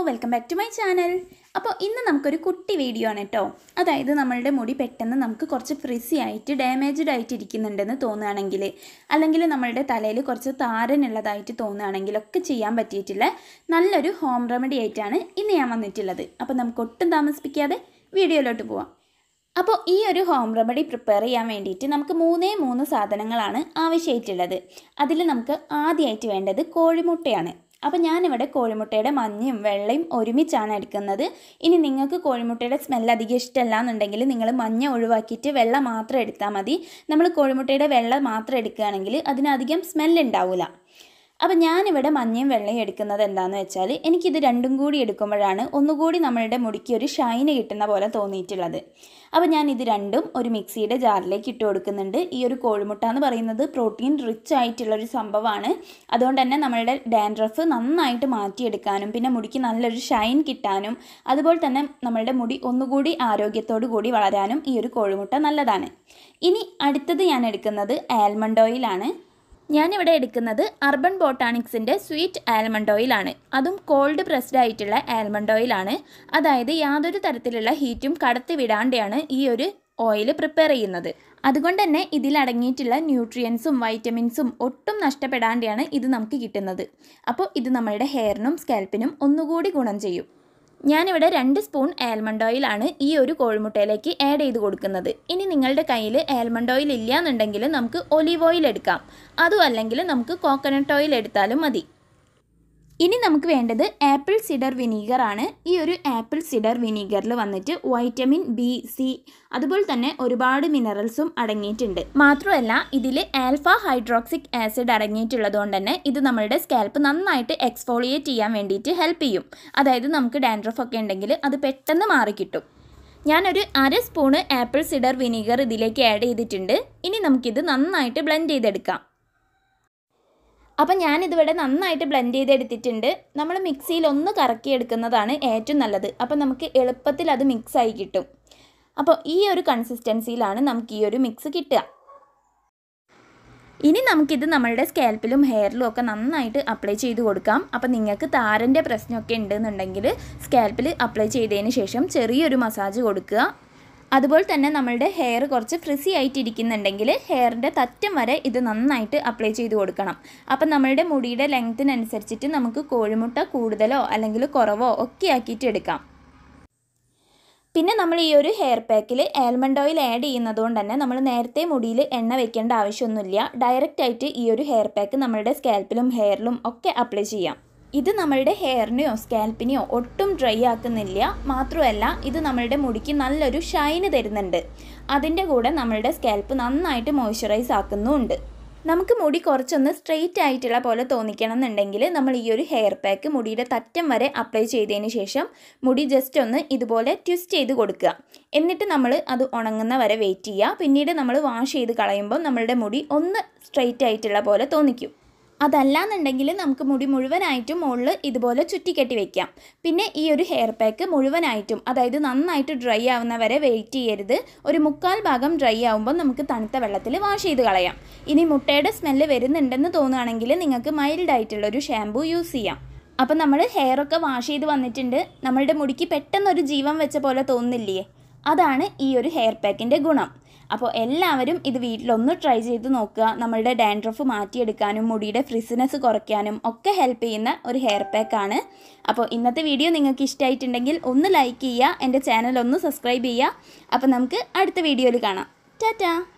welcome back to my channel അപ്പോൾ ഇന്ന് നമുക്കൊരു കുട്ടി വീഡിയോ ആണ് കേട്ടോ അതായത് നമ്മളുടെ മുടി പെട്ടെന്ന് നമുക്ക് കുറച്ച് ഫ്രിസി ആയിട്ട് ഡാമേജ്ഡ് ആയിട്ട് ഇരിക്കുന്നുണ്ടെന്ന് തോന്നുകയാണെങ്കിൽ അല്ലെങ്കിൽ നമ്മളുടെ തലയിൽ കുറച്ച് താരനുള്ളതായിട്ട് തോന്നുകയാണെങ്കിൽ ഒക്കെ ചെയ്യാൻ പറ്റിയിട്ടുള്ള നല്ലൊരു ഹോം റെമഡി ആയിട്ടാണ് ഇന്ന് ഞാൻ വന്നിട്ടുള്ളത് അപ്പോൾ നമുക്ക് ഒട്ടും താമസിപ്പിക്കാതെ വീഡിയോയിലോട്ട് പോവാം അപ്പോൾ ഈ ഒരു ഹോം റെമഡി പ്രിപ്പയർ ചെയ്യാൻ വേണ്ടിയിട്ട് നമുക്ക് മൂന്നേ മൂന്ന് സാധനങ്ങളാണ് ആവശ്യമായിട്ടുള്ളത് അതിൽ നമുക്ക് ആദ്യമായിട്ട് വേണ്ടത് കോഴിമുട്ടയാണ് അപ്പോൾ ഞാനിവിടെ കോഴിമുട്ടയുടെ മഞ്ഞയും വെള്ളയും ഒരുമിച്ചാണ് എടുക്കുന്നത് ഇനി നിങ്ങൾക്ക് കോഴിമുട്ടയുടെ സ്മെല്ല് അധികം ഇഷ്ടമല്ല എന്നുണ്ടെങ്കിൽ നിങ്ങൾ മഞ്ഞ ഒഴിവാക്കിയിട്ട് വെള്ള മാത്രം എടുത്താൽ മതി നമ്മൾ കോഴിമുട്ടയുടെ വെള്ള മാത്രം എടുക്കുകയാണെങ്കിൽ അതിനധികം സ്മെല്ല് ഉണ്ടാവില്ല അപ്പോൾ ഞാനിവിടെ മഞ്ഞയും വെള്ളയും എടുക്കുന്നത് എന്താണെന്ന് വെച്ചാൽ എനിക്കിത് രണ്ടും കൂടി എടുക്കുമ്പോഴാണ് ഒന്നുകൂടി നമ്മളുടെ മുടിക്ക് ഒരു ഷൈന് കിട്ടുന്ന പോലെ തോന്നിയിട്ടുള്ളത് അപ്പോൾ ഞാൻ ഇത് രണ്ടും ഒരു മിക്സിയുടെ ജാറിലേക്ക് ഇട്ട് കൊടുക്കുന്നുണ്ട് ഈ ഒരു കോഴിമുട്ട എന്ന് പറയുന്നത് പ്രോട്ടീൻ റിച്ച് ആയിട്ടുള്ളൊരു സംഭവമാണ് അതുകൊണ്ട് തന്നെ നമ്മളുടെ ഡാൻഡ്രഫ് നന്നായിട്ട് മാറ്റിയെടുക്കാനും പിന്നെ മുടിക്ക് നല്ലൊരു ഷൈൻ കിട്ടാനും അതുപോലെ തന്നെ നമ്മളുടെ മുടി ഒന്നുകൂടി ആരോഗ്യത്തോടു കൂടി വളരാനും ഈ ഒരു കോഴിമുട്ട നല്ലതാണ് ഇനി അടുത്തത് ഞാൻ എടുക്കുന്നത് ആൽമണ്ട് ഓയിലാണ് ഞാനിവിടെ എടുക്കുന്നത് അർബൻ ബോട്ടാണിക്സിൻ്റെ സ്വീറ്റ് ആൽമണ്ട് ഓയിലാണ് അതും കോൾഡ് പ്രസ്ഡ് ആയിട്ടുള്ള ആൽമണ്ട് ഓയിലാണ് അതായത് യാതൊരു തരത്തിലുള്ള ഹീറ്റും കടത്തി വിടാണ്ടെയാണ് ഈ ഒരു ഓയിൽ പ്രിപ്പയർ ചെയ്യുന്നത് അതുകൊണ്ട് തന്നെ ഇതിൽ അടങ്ങിയിട്ടുള്ള ന്യൂട്രിയൻസും വൈറ്റമിൻസും ഒട്ടും നഷ്ടപ്പെടാണ്ടെയാണ് ഇത് നമുക്ക് കിട്ടുന്നത് അപ്പോൾ ഇത് നമ്മളുടെ ഹെയറിനും സ്കാൽപ്പിനും ഒന്നുകൂടി ഗുണം ചെയ്യും ഞാനിവിടെ രണ്ട് സ്പൂൺ ആൽമണ്ട് ഓയിലാണ് ഈ ഒരു കോഴിമുട്ടയിലേക്ക് ആഡ് ചെയ്ത് കൊടുക്കുന്നത് ഇനി നിങ്ങളുടെ കയ്യിൽ ആൽമണ്ട് ഓയിൽ ഇല്ല എന്നുണ്ടെങ്കിൽ നമുക്ക് ഒലീവ് ഓയിൽ എടുക്കാം അതും അല്ലെങ്കിൽ നമുക്ക് കോക്കനട്ട് ഓയിൽ എടുത്താലും മതി ഇനി നമുക്ക് വേണ്ടത് ആപ്പിൾ സിഡർ വിനീഗർ ആണ് ഈ ഒരു ആപ്പിൾ സിഡർ വിനീഗറിൽ വന്നിട്ട് വൈറ്റമിൻ ബി സി അതുപോലെ തന്നെ ഒരുപാട് മിനറൽസും അടങ്ങിയിട്ടുണ്ട് മാത്രമല്ല ഇതിൽ ആൽഫ ഹൈഡ്രോക്സിക് ആസിഡ് അടങ്ങിയിട്ടുള്ളത് കൊണ്ട് തന്നെ ഇത് നമ്മളുടെ സ്കാൽപ്പ് നന്നായിട്ട് എക്സ്ഫോളിയേറ്റ് ചെയ്യാൻ വേണ്ടിയിട്ട് ഹെൽപ്പ് ചെയ്യും അതായത് നമുക്ക് ഡാൻഡ്രഫ് ഒക്കെ ഉണ്ടെങ്കിൽ അത് പെട്ടെന്ന് മാറിക്കിട്ടും ഞാനൊരു അര സ്പൂണ് ആപ്പിൾ സിഡർ വിനീഗർ ഇതിലേക്ക് ആഡ് ചെയ്തിട്ടുണ്ട് ഇനി നമുക്കിത് നന്നായിട്ട് ബ്ലെൻഡ് ചെയ്തെടുക്കാം അപ്പം ഞാനിതിവിടെ നന്നായിട്ട് ബ്ലെൻഡ് ചെയ്തെടുത്തിട്ടുണ്ട് നമ്മൾ മിക്സിയിൽ ഒന്ന് കറക്കി എടുക്കുന്നതാണ് ഏറ്റവും നല്ലത് അപ്പം നമുക്ക് എളുപ്പത്തിൽ അത് മിക്സ് ആയി കിട്ടും അപ്പോൾ ഈ ഒരു കൺസിസ്റ്റൻസിയിലാണ് നമുക്ക് ഈ ഒരു മിക്സ് കിട്ടുക ഇനി നമുക്കിത് നമ്മളുടെ സ്കാൽപ്പിലും ഹെയറിലും ഒക്കെ നന്നായിട്ട് അപ്ലൈ ചെയ്ത് കൊടുക്കാം അപ്പം നിങ്ങൾക്ക് താരൻ്റെ പ്രശ്നമൊക്കെ ഉണ്ടെന്നുണ്ടെങ്കിൽ സ്കാൽപ്പിൽ അപ്ലൈ ചെയ്തതിന് ശേഷം ചെറിയൊരു മസാജ് കൊടുക്കുക അതുപോലെ തന്നെ നമ്മളുടെ ഹെയർ കുറച്ച് ഫ്രിസി ആയിട്ട് ഇരിക്കുന്നുണ്ടെങ്കിൽ ഹെയറിൻ്റെ തറ്റം വരെ ഇത് നന്നായിട്ട് അപ്ലൈ ചെയ്ത് കൊടുക്കണം അപ്പം നമ്മളുടെ മുടിയുടെ ലെങ്ത്തിനനുസരിച്ചിട്ട് നമുക്ക് കോഴിമുട്ട കൂടുതലോ അല്ലെങ്കിൽ കുറവോ ഒക്കെ ആക്കിയിട്ട് എടുക്കാം പിന്നെ നമ്മൾ ഈ ഒരു ഹെയർ പാക്കിൽ ആൽമണ്ട് ഓയിൽ ആഡ് ചെയ്യുന്നത് കൊണ്ട് തന്നെ നമ്മൾ നേരത്തെ മുടിയിൽ എണ്ണ വെക്കേണ്ട ആവശ്യമൊന്നുമില്ല ഡയറക്റ്റ് ആയിട്ട് ഈ ഒരു ഹെയർ പാക്ക് നമ്മളുടെ സ്കാൽപ്പിലും ഹെയറിലും ഒക്കെ അപ്ലൈ ചെയ്യാം ഇത് നമ്മളുടെ ഹെയറിനെയോ സ്കാൽപ്പിനെയോ ഒട്ടും ഡ്രൈ ആക്കുന്നില്ല മാത്രമല്ല ഇത് നമ്മളുടെ മുടിക്ക് നല്ലൊരു ഷൈന് തരുന്നുണ്ട് അതിൻ്റെ കൂടെ നമ്മളുടെ സ്കാൽപ്പ് നന്നായിട്ട് മോയ്സ്ചറൈസ് ആക്കുന്നുമുണ്ട് നമുക്ക് മുടി കുറച്ചൊന്ന് സ്ട്രെയിറ്റ് ആയിട്ടുള്ള പോലെ തോന്നിക്കണം എന്നുണ്ടെങ്കിൽ നമ്മൾ ഈ ഒരു ഹെയർ പാക്ക് മുടിയുടെ തറ്റം വരെ അപ്ലൈ ചെയ്തതിന് ശേഷം മുടി ജസ്റ്റ് ഒന്ന് ഇതുപോലെ ട്വിസ്റ്റ് ചെയ്ത് കൊടുക്കുക എന്നിട്ട് നമ്മൾ അത് ഉണങ്ങുന്ന വരെ വെയിറ്റ് ചെയ്യുക പിന്നീട് നമ്മൾ വാഷ് ചെയ്ത് കളയുമ്പോൾ നമ്മളുടെ മുടി ഒന്ന് സ്ട്രെയിറ്റ് ആയിട്ടുള്ള പോലെ തോന്നിക്കും അതല്ലാന്നുണ്ടെങ്കിൽ നമുക്ക് മുടി മുഴുവനായിട്ടും മുകളിൽ ഇതുപോലെ ചുറ്റിക്കെട്ടി വെക്കാം പിന്നെ ഈ ഒരു ഹെയർ പാക്ക് മുഴുവനായിട്ടും അതായത് നന്നായിട്ട് ഡ്രൈ ആവുന്ന വരെ വെയിറ്റ് ചെയ്യരുത് ഒരു മുക്കാൽ ഭാഗം ഡ്രൈ ആവുമ്പോൾ നമുക്ക് തണുത്ത വെള്ളത്തിൽ വാഷ് ചെയ്ത് കളയാം ഇനി മുട്ടയുടെ സ്മെല്ല് വരുന്നുണ്ടെന്ന് തോന്നുകയാണെങ്കിൽ നിങ്ങൾക്ക് മൈൽഡ് ആയിട്ടുള്ള ഒരു ഷാമ്പൂ യൂസ് ചെയ്യാം അപ്പം നമ്മൾ ഹെയറൊക്കെ വാഷ് ചെയ്ത് വന്നിട്ടുണ്ട് നമ്മളുടെ മുടിക്ക് പെട്ടെന്നൊരു ജീവൻ വെച്ച പോലെ തോന്നുന്നില്ലേ അതാണ് ഈ ഒരു ഹെയർ പാക്കിൻ്റെ ഗുണം അപ്പോൾ എല്ലാവരും ഇത് വീട്ടിലൊന്ന് ട്രൈ ചെയ്ത് നോക്കുക നമ്മളുടെ ഡാൻഡ്രഫ് മാറ്റിയെടുക്കാനും മുടിയുടെ ഫ്രിസിനെസ് കുറയ്ക്കാനും ഒക്കെ ഹെൽപ്പ് ചെയ്യുന്ന ഒരു ഹെയർ പാക്കാണ് അപ്പോൾ ഇന്നത്തെ വീഡിയോ നിങ്ങൾക്ക് ഇഷ്ടമായിട്ടുണ്ടെങ്കിൽ ഒന്ന് ലൈക്ക് ചെയ്യുക എൻ്റെ ചാനൽ ഒന്ന് സബ്സ്ക്രൈബ് ചെയ്യുക അപ്പോൾ നമുക്ക് അടുത്ത വീഡിയോയിൽ കാണാം ടാറ്റാ